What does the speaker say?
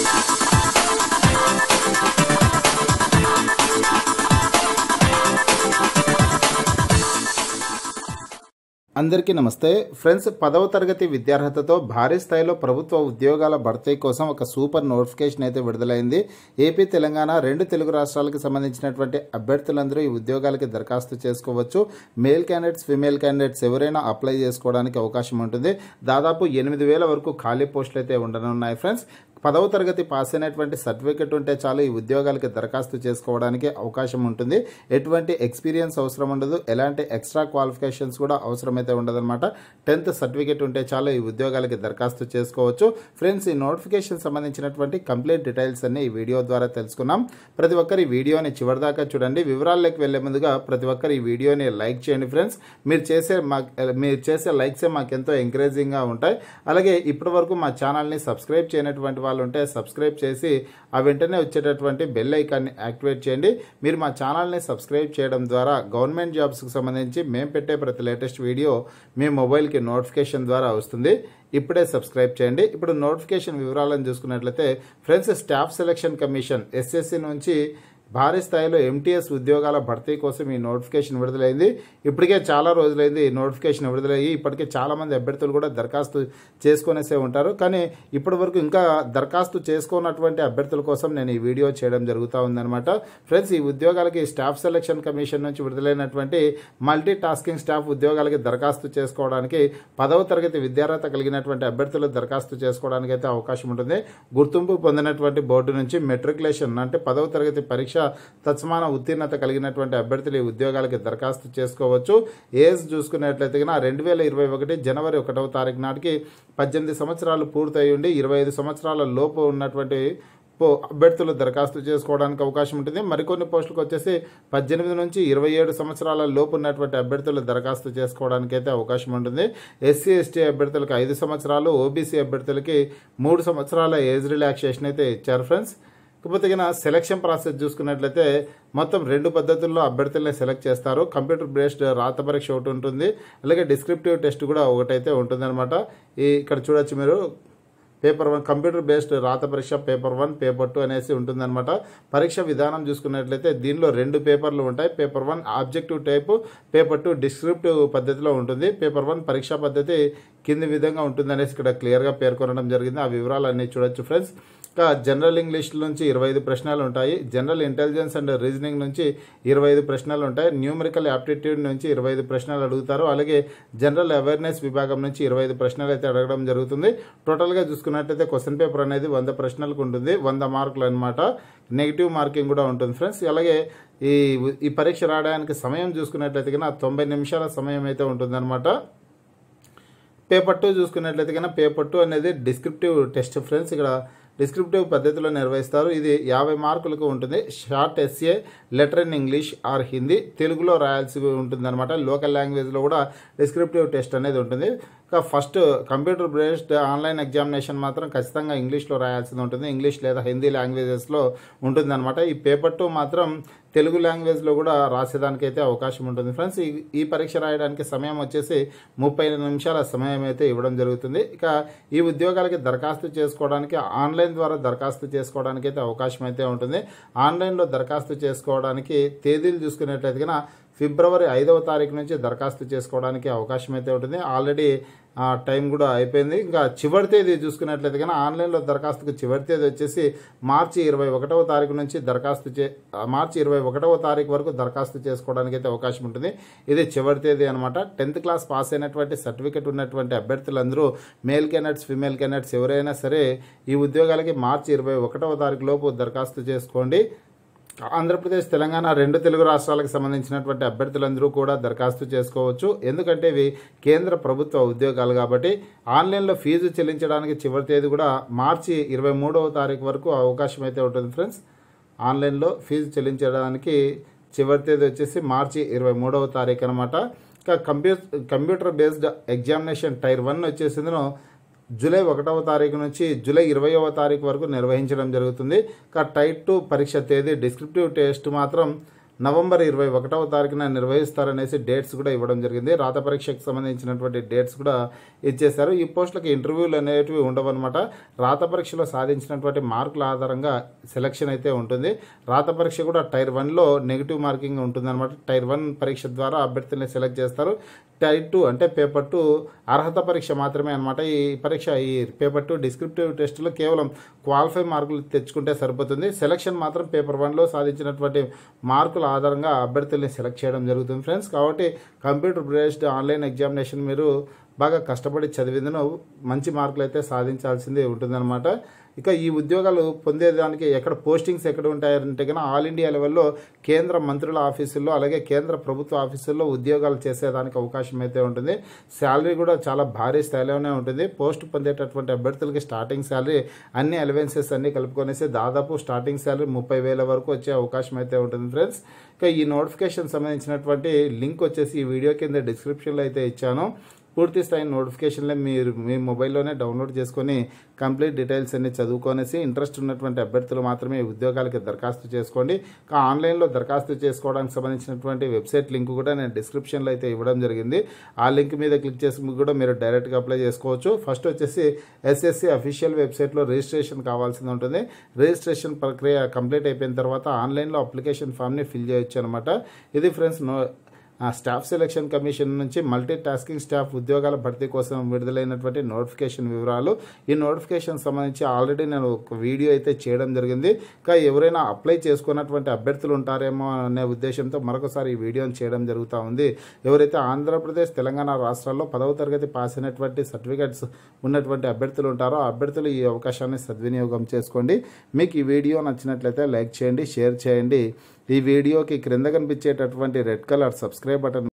అందరికీ నమస్తే ఫ్రెండ్స్ పదవ తరగతి విద్యార్హతతో భారీ స్థాయిలో ప్రభుత్వ ఉద్యోగాల భర్తీ కోసం ఒక సూపర్ నోటిఫికేషన్ అయితే విడుదలైంది ఏపీ తెలంగాణ రెండు తెలుగు రాష్ట్రాలకు సంబంధించినటువంటి అభ్యర్థులందరూ ఈ ఉద్యోగాలకి దరఖాస్తు చేసుకోవచ్చు మేల్ క్యాండిడేట్స్ ఫిమేల్ క్యాండిడేట్స్ ఎవరైనా అప్లై చేసుకోవడానికి అవకాశం ఉంటుంది దాదాపు ఎనిమిది వేల వరకు ఖాళీ పోస్టులు అయితే ఉండనున్నాయి ఫ్రెండ్స్ పదవ తరగతి పాస్ అయినటువంటి సర్టిఫికెట్ ఉంటే చాలు ఈ ఉద్యోగాలకి దరఖాస్తు చేసుకోవడానికి అవకాశం ఉంటుంది ఎటువంటి ఎక్స్పీరియన్స్ అవసరం ఉండదు ఎలాంటి ఎక్స్ట్రా క్వాలిఫికేషన్స్ కూడా అవసరమైతే ఉండదన్నమాట టెన్త్ సర్టిఫికేట్ ఉంటే చాలు ఈ ఉద్యోగాలకి దరఖాస్తు చేసుకోవచ్చు ఫ్రెండ్స్ ఈ నోటిఫికేషన్ సంబంధించినటువంటి కంప్లీట్ డీటెయిల్స్ అన్ని ఈ వీడియో ద్వారా తెలుసుకున్నాం ప్రతి ఒక్కరు ఈ వీడియోని చివరిదాకా చూడండి వివరాల్లోకి వెళ్లే ముందుగా ప్రతి ఒక్కరు ఈ వీడియోని లైక్ చేయండి ఫ్రెండ్స్ మీరు చేసే మా మీరు చేసే లైక్సే మాకు ఎంతో ఎంకరేజింగ్గా ఉంటాయి అలాగే ఇప్పటి వరకు మా ఛానల్ని సబ్స్క్రైబ్ చేయనటువంటి వాళ్ళు ఉంటే సబ్స్క్రైబ్ చేసి ఆ వెంటనే వచ్చేటటువంటి బెల్ ఐకాన్ని యాక్టివేట్ చేయండి మీరు మా ఛానల్ని సబ్స్క్రైబ్ చేయడం ద్వారా గవర్నమెంట్ జాబ్స్కి సంబంధించి మేము పెట్టే ప్రతి లేటెస్ట్ వీడియో మీ మొబైల్కి నోటిఫికేషన్ ద్వారా వస్తుంది ఇప్పుడే సబ్స్క్రైబ్ చేయండి ఇప్పుడు నోటిఫికేషన్ వివరాలను చూసుకున్నట్లయితే friends staff selection commission SSC నుంచి భారీ స్థాయిలో ఎంటీఎస్ ఉద్యోగాల భర్తీ కోసం ఈ నోటిఫికేషన్ విడుదలైంది ఇప్పటికే చాలా రోజులైంది ఈ నోటిఫికేషన్ విడుదలయ్యి ఇప్పటికే చాలామంది అభ్యర్థులు కూడా దరఖాస్తు చేసుకునేసే ఉంటారు కానీ ఇప్పటి వరకు ఇంకా దరఖాస్తు చేసుకున్నటువంటి అభ్యర్థుల కోసం నేను ఈ వీడియో చేయడం జరుగుతూ ఉందన్నమాట ఫ్రెండ్స్ ఈ ఉద్యోగాలకి స్టాఫ్ సెలక్షన్ కమిషన్ నుంచి విడుదలైనటువంటి మల్టీ టాస్కింగ్ స్టాఫ్ ఉద్యోగాలకి దరఖాస్తు చేసుకోవడానికి పదవ తరగతి విద్యార్హత కలిగినటువంటి అభ్యర్థులు దరఖాస్తు చేసుకోవడానికి అయితే అవకాశం ఉంటుంది గుర్తింపు పొందినటువంటి బోర్డు నుంచి మెట్రికులేషన్ అంటే పదవ తరగతి పరీక్ష తత్సమాన ఉత్తీర్ణత కలిగినటువంటి అభ్యర్థులు ఈ ఉద్యోగాలకి దరఖాస్తు చేసుకోవచ్చు ఏజ్ చూసుకున్నట్లయితే రెండు వేల ఇరవై ఒకటి జనవరి ఒకటవ తారీఖు నాటికి పద్దెనిమిది సంవత్సరాలు పూర్తయి ఉండి ఇరవై ఐదు సంవత్సరాల లోపు ఉన్నటువంటి అభ్యర్థులు దరఖాస్తు చేసుకోవడానికి అవకాశం ఉంటుంది మరికొన్ని పోస్టులకు వచ్చేసి పద్దెనిమిది నుంచి ఇరవై ఏడు సంవత్సరాల లోపు ఉన్నటువంటి అభ్యర్థులు దరఖాస్తు చేసుకోవడానికి అయితే అవకాశం ఉంటుంది ఎస్సీ ఎస్టీ అభ్యర్థులకు ఐదు సంవత్సరాలు ఓబీసీ అభ్యర్థులకి మూడు సంవత్సరాల ఏజ్ రిలాక్సేషన్ అయితే ఇచ్చారు ఫ్రెండ్స్ కాకపోతే ఇక సెలక్షన్ ప్రాసెస్ చూసుకున్నట్లయితే మొత్తం రెండు పద్ధతుల్లో అభ్యర్థుల్ని సెలెక్ట్ చేస్తారు కంప్యూటర్ బేస్డ్ రాత పరీక్ష ఒకటి ఉంటుంది అలాగే డిస్క్రిప్టివ్ టెస్ట్ కూడా ఒకటైతే ఉంటుందన్నమాట ఈ ఇక్కడ చూడొచ్చు మీరు పేపర్ వన్ కంప్యూటర్ బేస్డ్ రాత పరీక్ష పేపర్ వన్ పేపర్ టూ అనేసి ఉంటుందన్నమాట పరీక్ష విధానం చూసుకున్నట్లయితే దీనిలో రెండు పేపర్లు ఉంటాయి paper one objective type paper two descriptive పద్ధతిలో ఉంటుంది పేపర్ వన్ పరీక్షా పద్ధతి కింది విధంగా ఉంటుందనేసి ఇక్కడ క్లియర్గా పేర్కొనడం జరిగింది ఆ వివరాలు అన్నీ చూడొచ్చు ఫ్రెండ్స్ ఇంకా జనరల్ ఇంగ్లీష్ నుంచి ఇరవై ఐదు ప్రశ్నలు ఉంటాయి జనరల్ ఇంటెలిజెన్స్ అండ్ రీజనింగ్ నుంచి ఇరవై ఐదు ప్రశ్నలు ఉంటాయి న్యూమరికల్ యాప్టిట్యూడ్ నుంచి ఇరవై ఐదు ప్రశ్నలు అడుగుతారు అలాగే జనరల్ అవేర్నెస్ విభాగం నుంచి ఇరవై ఐదు ప్రశ్నలు అయితే అడగడం జరుగుతుంది టోటల్గా చూసుకున్నట్టయితే క్వశ్చన్ పేపర్ అనేది వంద ప్రశ్నలకు ఉంటుంది వంద మార్కులు అనమాట నెగిటివ్ మార్కింగ్ కూడా ఉంటుంది ఫ్రెండ్స్ అలాగే ఈ ఈ పరీక్ష రావడానికి సమయం చూసుకున్నట్లయితే కన్నా తొంభై నిమిషాల సమయం అయితే ఉంటుందన్నమాట పేపర్ టూ చూసుకున్నట్లయితే కన్నా పేపర్ టూ అనేది డిస్క్రిప్టివ్ టెస్ట్ ఫ్రెండ్స్ ఇక్కడ డిస్క్రిప్టివ్ పద్ధతిలో నిర్వహిస్తారు ఇది యాభై మార్కులకు ఉంటుంది short essay letter in English or Hindi తెలుగులో రాయాల్సి ఉంటుంది అనమాట లోకల్ లాంగ్వేజ్లో కూడా డిస్క్రిప్టివ్ టెస్ట్ అనేది ఉంటుంది ఇంకా first computer based online examination మాత్రం ఖచ్చితంగా ఇంగ్లీష్లో రాయాల్సి ఉంటుంది ఇంగ్లీష్ లేదా హిందీ లాంగ్వేజెస్లో ఉంటుందన్నమాట ఈ పేపర్ టూ మాత్రం తెలుగు లాంగ్వేజ్లో కూడా రాసేదానికైతే అవకాశం ఉంటుంది ఫ్రెండ్స్ ఈ ఈ పరీక్ష రాయడానికి సమయం వచ్చేసి ముప్పై నిమిషాల సమయం అయితే ఇవ్వడం జరుగుతుంది ఇక ఈ ఉద్యోగాలకి దరఖాస్తు చేసుకోవడానికి ఆన్లైన్ ద్వారా దరఖాస్తు చేసుకోవడానికి అయితే అవకాశం అయితే ఉంటుంది ఆన్లైన్లో దరఖాస్తు చేసుకోవడానికి తేదీలు చూసుకున్నట్లయితే కన్నా ఫిబ్రవరి ఐదవ తారీఖు నుంచి దరఖాస్తు చేసుకోవడానికి అవకాశం అయితే ఉంటుంది ఆల్రెడీ టైం కూడా అయిపోయింది ఇంకా చివరి తేదీ చూసుకున్నట్లయితే కానీ ఆన్లైన్లో దరఖాస్తుకు చివరి తేదీ వచ్చేసి మార్చి ఇరవై ఒకటవ తారీఖు నుంచి దరఖాస్తు చే మార్చి ఇరవై ఒకటవ తారీఖు వరకు దరఖాస్తు చేసుకోవడానికి అయితే అవకాశం ఉంటుంది ఇది చివరి తేదీ అనమాట టెన్త్ క్లాస్ పాస్ అయినటువంటి సర్టిఫికెట్ ఉన్నటువంటి అభ్యర్థులందరూ మేల్ క్యాండిడేట్స్ ఫిమేల్ క్యాండిడేట్స్ ఎవరైనా సరే ఈ ఉద్యోగాలకి మార్చి ఇరవై ఒకటవ తారీఖు లోపు దరఖాస్తు చేసుకోండి ఆంధ్రప్రదేశ్ తెలంగాణ రెండు తెలుగు రాష్ట్రాలకు సంబంధించినటువంటి అభ్యర్థులందరూ కూడా దరఖాస్తు చేసుకోవచ్చు ఎందుకంటే ఇవి కేంద్ర ప్రభుత్వ ఉద్యోగాలు కాబట్టి ఆన్లైన్లో ఫీజు చెల్లించడానికి చివరి తేదీ కూడా మార్చి ఇరవై మూడవ తారీఖు వరకు అవకాశం అయితే ఉంటుంది ఫ్రెండ్స్ ఆన్లైన్లో ఫీజు చెల్లించడానికి చివరి తేదీ వచ్చేసి మార్చి ఇరవై మూడవ తారీఖు అనమాట ఇంకా computer computer based examination tier one వచ్చేసిందో జూలై ఒకటవ తారీఖు నుంచి జూలై ఇరవైవ తారీఖు వరకు నిర్వహించడం జరుగుతుంది ఇక టైట్ టూ పరీక్ష తేదీ డిస్క్రిప్టివ్ టెస్ట్ మాత్రం నవంబర్ ఇరవై ఒకటవ తారీఖున నిర్వహిస్తారనేసి డేట్స్ కూడా ఇవ్వడం జరిగింది రాత పరీక్షకు సంబంధించినటువంటి డేట్స్ కూడా ఇచ్చేశారు ఈ పోస్టులకు ఇంటర్వ్యూలు అనేటివి ఉండవన్నమాట రాత పరీక్షలో సాధించినటువంటి మార్కుల ఆధారంగా సెలక్షన్ అయితే ఉంటుంది రాత పరీక్ష కూడా టైర్ వన్లో నెగిటివ్ మార్కింగ్ ఉంటుందన్నమాట టైర్ వన్ పరీక్ష ద్వారా అభ్యర్థుల్ని సెలెక్ట్ చేస్తారు టైర్ టూ అంటే పేపర్ టూ అర్హత పరీక్ష మాత్రమే అనమాట ఈ పరీక్ష ఈ పేపర్ టూ డిస్క్రిప్టివ్ టెస్ట్లో కేవలం క్వాలిఫై మార్కులు తెచ్చుకుంటే సరిపోతుంది సెలక్షన్ మాత్రం పేపర్ వన్లో సాధించినటువంటి మార్కుల ఆధారంగా అభ్యర్థుల్ని సెలెక్ట్ చేయడం జరుగుతుంది ఫ్రెండ్స్ కాబట్టి కంప్యూటర్ బేస్డ్ ఆన్లైన్ ఎగ్జామినేషన్ మీరు బాగా కష్టపడి చదివిందను మంచి మార్కులు అయితే సాధించాల్సింది ఉంటుందన్నమాట ఇక ఈ ఉద్యోగాలు పొందేదానికి ఎక్కడ పోస్టింగ్స్ ఎక్కడ ఉంటాయంటే కనుక ఆల్ ఇండియా లెవెల్లో కేంద్ర మంత్రుల ఆఫీసుల్లో అలాగే కేంద్ర ప్రభుత్వ ఆఫీసుల్లో ఉద్యోగాలు చేసేదానికి అవకాశం అయితే ఉంటుంది శాలరీ కూడా చాలా భారీ స్థాయిలోనే ఉంటుంది పోస్ట్ పొందేటటువంటి అభ్యర్థులకి స్టార్టింగ్ శాలరీ అన్ని అలవెన్సెస్ అన్ని కలుపుకొనేసి దాదాపు స్టార్టింగ్ శాలరీ ముప్పై వేల వరకు వచ్చే అవకాశం అయితే ఉంటుంది ఫ్రెండ్స్ ఇక ఈ నోటిఫికేషన్ సంబంధించినటువంటి లింక్ వచ్చేసి ఈ వీడియో కింద డిస్క్రిప్షన్లో అయితే ఇచ్చాను పూర్తి స్థాయి నోటిఫికేషన్లే మీరు మీ మొబైల్లోనే డౌన్లోడ్ చేసుకొని కంప్లీట్ డీటెయిల్స్ అన్ని చదువుకొనేసి ఇంట్రెస్ట్ ఉన్నటువంటి అభ్యర్థులు మాత్రమే ఈ ఉద్యోగాలకి దరఖాస్తు చేసుకోండి ఇంకా ఆన్లైన్లో దరఖాస్తు చేసుకోవడానికి సంబంధించినటువంటి వెబ్సైట్ లింక్ కూడా నేను డిస్క్రిప్షన్లో అయితే ఇవ్వడం జరిగింది ఆ లింక్ మీద క్లిక్ చేసి కూడా మీరు డైరెక్ట్గా అప్లై చేసుకోవచ్చు ఫస్ట్ వచ్చేసి ఎస్ఎస్సి అఫీషియల్ వెబ్సైట్లో రిజిస్ట్రేషన్ కావాల్సింది ఉంటుంది రిజిస్ట్రేషన్ ప్రక్రియ కంప్లీట్ అయిపోయిన తర్వాత ఆన్లైన్లో అప్లికేషన్ ఫామ్ని ఫిల్ చేయొచ్చు అనమాట ఇది friends no uh staff selection commission నుంచి మల్టీ టాస్కింగ్ స్టాఫ్ ఉద్యోగాల భర్తీ కోసం విడుదలైనటువంటి నోటిఫికేషన్ వివరాలు ఈ నోటిఫికేషన్ సంబంధించి ఆల్రెడీ నేను ఒక వీడియో అయితే చేయడం జరిగింది ఇంకా ఎవరైనా అప్లై చేసుకున్నటువంటి అభ్యర్థులు ఉంటారేమో అనే ఉద్దేశంతో మరొకసారి ఈ వీడియోని చేయడం జరుగుతూ ఉంది ఎవరైతే ఆంధ్రప్రదేశ్ తెలంగాణ రాష్ట్రాల్లో పదవ తరగతి పాస్ అయినటువంటి సర్టిఫికెట్స్ ఉన్నటువంటి అభ్యర్థులు ఉంటారో ఆ అభ్యర్థులు ఈ అవకాశాన్ని సద్వినియోగం చేసుకోండి మీకు ఈ వీడియో నచ్చినట్లయితే లైక్ చేయండి షేర్ చేయండి ఈ వీడియోకి క్రింద కనిపించేటటువంటి రెడ్ కలర్ సబ్స్క్రైబ్ బటన్